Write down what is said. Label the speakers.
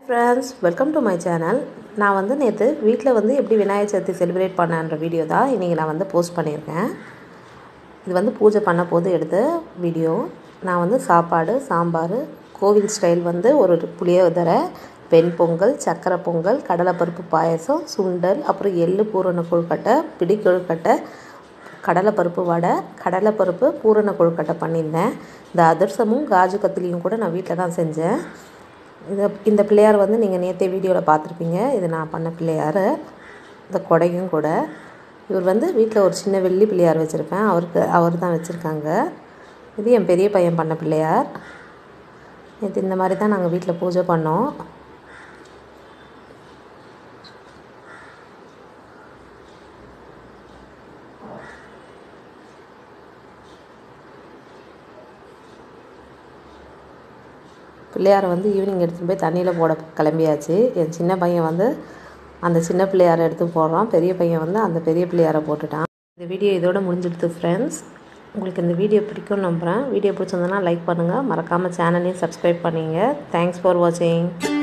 Speaker 1: friends welcome to my channel நான் வந்து நேற்று வீட்டில் வந்து எப்படி விநாயகர் சதுர்த்தி செலிப்ரேட் பண்ணேன்ற வீடியோ தான் இன்றைக்கி நான் வந்து போஸ்ட் பண்ணியிருக்கேன் இது வந்து பூஜை பண்ண போது எடுத்த வீடியோ நான் வந்து சாப்பாடு சாம்பார் கோவில் ஸ்டைல் வந்து ஒரு புளியோதரை வெண் பொங்கல் சக்கரை பொங்கல் கடலைப்பருப்பு பாயசம் சுண்டல் அப்புறம் எள்ளு பூரண கொழுக்கட்டை பிடி கொழுக்கட்டை கடலைப்பருப்பு வடை கடலைப்பருப்பு பூரண கொழுக்கட்டை பண்ணியிருந்தேன் இந்த அதிரசமும் காஜு கத்திலியும் கூட நான் வீட்டில் தான் செஞ்சேன் இதை இந்த பிள்ளையார் வந்து நீங்கள் நேற்று வீடியோவில் பார்த்துருப்பீங்க இது நான் பண்ண பிள்ளையார் இந்த கொடையும் கூட இவர் வந்து வீட்டில் ஒரு சின்ன வெள்ளி பிள்ளையார் வச்சுருப்பேன் அவருக்கு அவர் தான் வச்சுருக்காங்க இது என் பெரிய பையன் பண்ண பிள்ளையார் நேற்று இந்த மாதிரி தான் நாங்கள் வீட்டில் பூஜை பண்ணோம் பிள்ளையாரை வந்து ஈவினிங் எடுத்துகிட்டு போய் தண்ணியில் போட கிளம்பியாச்சு என் சின்ன பையன் வந்து அந்த சின்ன பிள்ளையாரை எடுத்து போடுறான் பெரிய பையன் வந்து அந்த பெரிய பிள்ளையாரை போட்டுட்டான் இந்த வீடியோ இதோட முடிஞ்சிடுது ஃப்ரெண்ட்ஸ் உங்களுக்கு இந்த வீடியோ பிடிக்கும்னு நம்புகிறேன் வீடியோ பிடிச்சிருந்தனா லைக் பண்ணுங்கள் மறக்காமல் சேனலையும் சப்ஸ்கிரைப் பண்ணிங்க தேங்க்ஸ் ஃபார் வாட்சிங்